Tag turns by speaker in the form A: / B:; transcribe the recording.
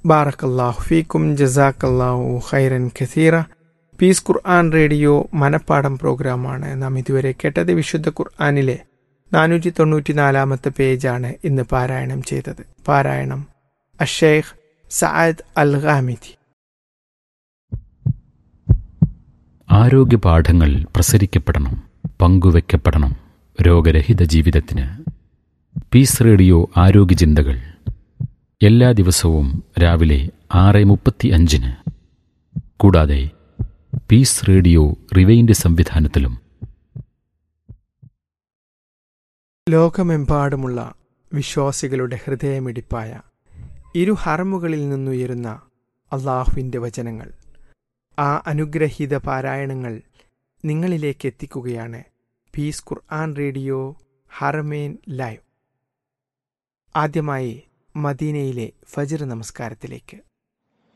A: ബാറക്കല്ലാഹു ഫീക്കും ജസാക്കല്ലാഹു ഖൈറൻ ഖസീറ പീസ് ഖുർആൻ റേഡിയോ മനപ്പാടം പ്രോഗ്രാമാണ് നാം ഇതുവരെ കേട്ടത് വിശുദ്ധ ഖുർആാനിലെ നാനൂറ്റി തൊണ്ണൂറ്റി നാലാമത്തെ പേജാണ് ഇന്ന് പാരായണം ചെയ്തത് പാരായണം അഷേഖ് സഅദ് അൽ ഖാമിദി
B: ആരോഗ്യ പാഠങ്ങൾ പ്രസരിക്കപ്പെടണം പങ്കുവെക്കപ്പെടണം രോഗരഹിത ജീവിതത്തിന് പീസ് റേഡിയോ ആരോഗ്യ ചിന്തകൾ എല്ലാ ദിവസവും രാവിലെ ആറ് മുപ്പത്തി അഞ്ചിന് കൂടാതെ പീസ് റേഡിയോ റിവൈൻഡ് സംവിധാനത്തിലും
A: ലോകമെമ്പാടുമുള്ള വിശ്വാസികളുടെ ഹൃദയമിടിപ്പായ ഇരു ഹറമുകളിൽ നിന്നുയരുന്ന അള്ളാഹുവിൻ്റെ വചനങ്ങൾ ആ അനുഗ്രഹീത പാരായണങ്ങൾ നിങ്ങളിലേക്ക് എത്തിക്കുകയാണ് peace Quran radio Haramain live ആദ്യമായി മദീനയിലെ ഫജർ നമസ്കാരത്തിലേക്ക്